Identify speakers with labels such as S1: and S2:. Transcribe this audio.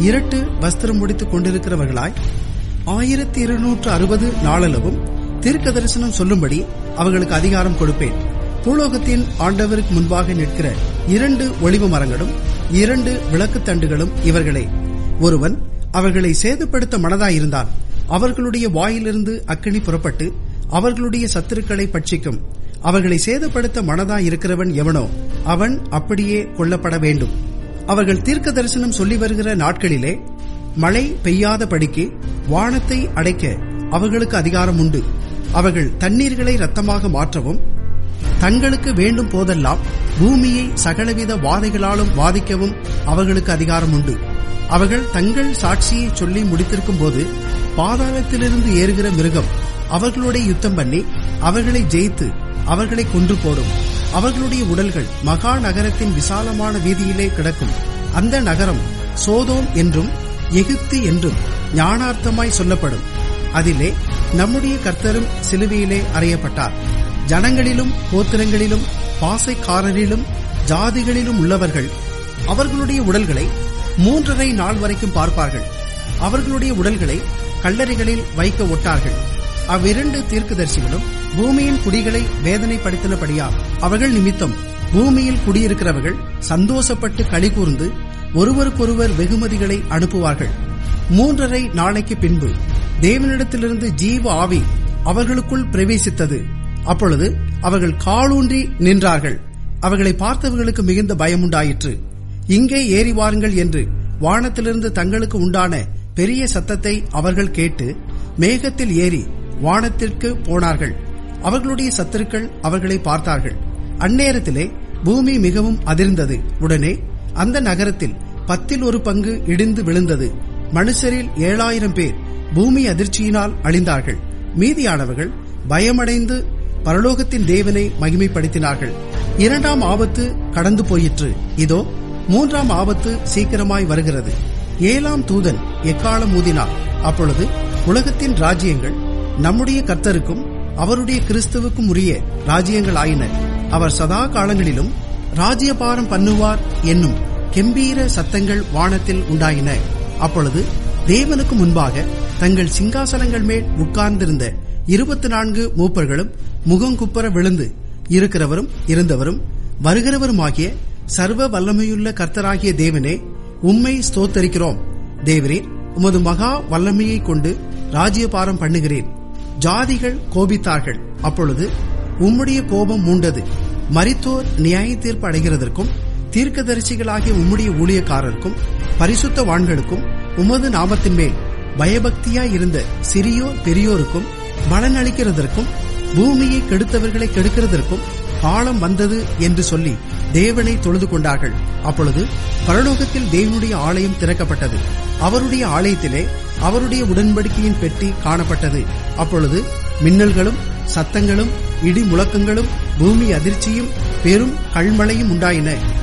S1: இரட்டு வஸ்திரம் முடித்துக் கொண்டிருக்கிறவர்களாய் ஆயிரத்தி இருநூற்று அறுபது நாளளவும் தீர்க்க தரிசனம் சொல்லும்படி அவர்களுக்கு அதிகாரம் கொடுப்பேன் பூலோகத்தின் ஆண்டவருக்கு முன்பாக நிற்கிற இரண்டு ஒளிவு மரங்களும் இரண்டு விளக்குத் தண்டுகளும் இவர்களே ஒருவன் அவர்களை சேதப்படுத்த மனதாயிருந்தான் அவர்களுடைய வாயிலிருந்து அக்கினி புறப்பட்டு அவர்களுடைய சத்துருக்களை பட்சிக்கும் அவர்களை சேதப்படுத்த மனதாயிருக்கிறவன் எவனோ அவன் அப்படியே கொல்லப்பட வேண்டும் அவர்கள் தீர்க்க தரிசனம் சொல்லி வருகிற நாட்களிலே மழை பெய்யாதபடிக்கு வானத்தை அடைக்க அவர்களுக்கு அதிகாரம் உண்டு அவர்கள் தண்ணீர்களை ரத்தமாக மாற்றவும் தங்களுக்கு வேண்டும் போதெல்லாம் பூமியை சகலவித வாதைகளாலும் வாதிக்கவும் அவர்களுக்கு அதிகாரம் உண்டு அவர்கள் தங்கள் சாட்சியை சொல்லி முடித்திருக்கும் போது பாதாளத்திலிருந்து ஏறுகிற மிருகம் அவர்களுடைய யுத்தம் பண்ணி அவர்களை ஜெயித்து அவர்களை கொன்று போடும் அவர்களுடைய உடல்கள் மகா நகரத்தின் விசாலமான வீதியிலே கிடக்கும் அந்த நகரம் சோதோம் என்றும் எகிப்து என்றும் ஞானார்த்தமாய் சொல்லப்படும் அதிலே நம்முடைய கர்த்தரும் சிலுவையிலே அறையப்பட்டார் ஜனங்களிலும் கோத்திரங்களிலும் பாசைக்காரரிலும் ஜாதிகளிலும் உள்ளவர்கள் அவர்களுடைய உடல்களை மூன்றரை நாள் வரைக்கும் பார்ப்பார்கள் அவர்களுடைய உடல்களை கல்லறைகளில் வைக்க ஒட்டார்கள் அவ்விரண்டு தீர்க்கதரிசிகளும் பூமியின் குடிகளை வேதனைப்படுத்தினபடியால் அவர்கள் நிமித்தம் பூமியில் குடியிருக்கிறவர்கள் சந்தோஷப்பட்டு களி கூர்ந்து ஒருவருக்கொருவர் வெகுமதிகளை அனுப்புவார்கள் மூன்றரை நாளைக்கு பின்பு தேவனிடத்திலிருந்து ஜீவ ஆவி அவர்களுக்குள் பிரவேசித்தது அப்பொழுது அவர்கள் காலூன்றி நின்றார்கள் அவர்களை பார்த்தவர்களுக்கு மிகுந்த பயம் உண்டாயிற்று இங்கே ஏறி வாருங்கள் என்று வானத்திலிருந்து தங்களுக்கு உண்டான பெரிய சத்தத்தை அவர்கள் கேட்டு மேகத்தில் ஏறி வானத்திற்கு போனார்கள் அவர்களுடைய சத்துருக்கள் அவர்களை பார்த்தார்கள் அந்நேரத்திலே பூமி மிகவும் அதிர்ந்தது உடனே அந்த நகரத்தில் பத்தில் ஒரு பங்கு இடிந்து விழுந்தது மனுஷரில் ஏழாயிரம் பேர் பூமி அதிர்ச்சியினால் அழிந்தார்கள் மீதியானவர்கள் பயமடைந்து பரலோகத்தின் தேவனை மகிமைப்படுத்தினார்கள் இரண்டாம் ஆபத்து கடந்து போயிற்று இதோ மூன்றாம் ஆபத்து சீக்கிரமாய் வருகிறது ஏழாம் தூதன் எக்காலம் ஊதினார் அப்பொழுது உலகத்தின் ராஜ்யங்கள் நம்முடைய கர்த்தருக்கும் அவருடைய கிறிஸ்துவுக்கும் உரிய ராஜ்யங்கள் ஆயின அவர் சதா காலங்களிலும் ராஜ்யபாரம் பண்ணுவார் என்னும் கெம்பீர சத்தங்கள் வானத்தில் உண்டாயின அப்பொழுது தேவனுக்கு முன்பாக தங்கள் சிங்காசனங்கள் மேல் உட்கார்ந்திருந்த இருபத்தி நான்கு மூப்பர்களும் முகங்குப்புற விழுந்து இருக்கிறவரும் இருந்தவரும் வருகிறவருமாகிய சர்வ வல்லமையுள்ள கர்த்தராகிய தேவனே உம்மை ஸ்தோத்தரிக்கிறோம் தேவரே உமது மகா வல்லமையை கொண்டு ராஜ்யபாரம் பண்ணுகிறேன் ஜாதிகள் கோபித்தார்கள் அப்பொழுது உம்முடைய கோபம் மூண்டது மரித்தோர் நியாய தீர்ப்பு அடைகிறதற்கும் தீர்க்கதரிசிகளாகிய உம்முடைய ஊழியக்காரருக்கும் பரிசுத்த வான்களுக்கும் உமது நாமத்தின் மேல் பயபக்தியாய் இருந்த சிறியோர் பெரியோருக்கும் பலன் அளிக்கிறதற்கும் பூமியை கெடுத்தவர்களை கெடுக்கிறதற்கும் காலம் வந்தது என்று சொல்லி தேவனை தொழுது கொண்டார்கள் அப்பொழுது பரலோகத்தில் தேவனுடைய ஆலயம் திறக்கப்பட்டது அவருடைய ஆலயத்திலே அவருடைய உடன்படிக்கையின் பெட்டி காணப்பட்டது அப்பொழுது மின்னல்களும் சத்தங்களும் இடி முழக்கங்களும் பூமி அதிர்ச்சியும் பெரும் கல்மழையும் உண்டாயின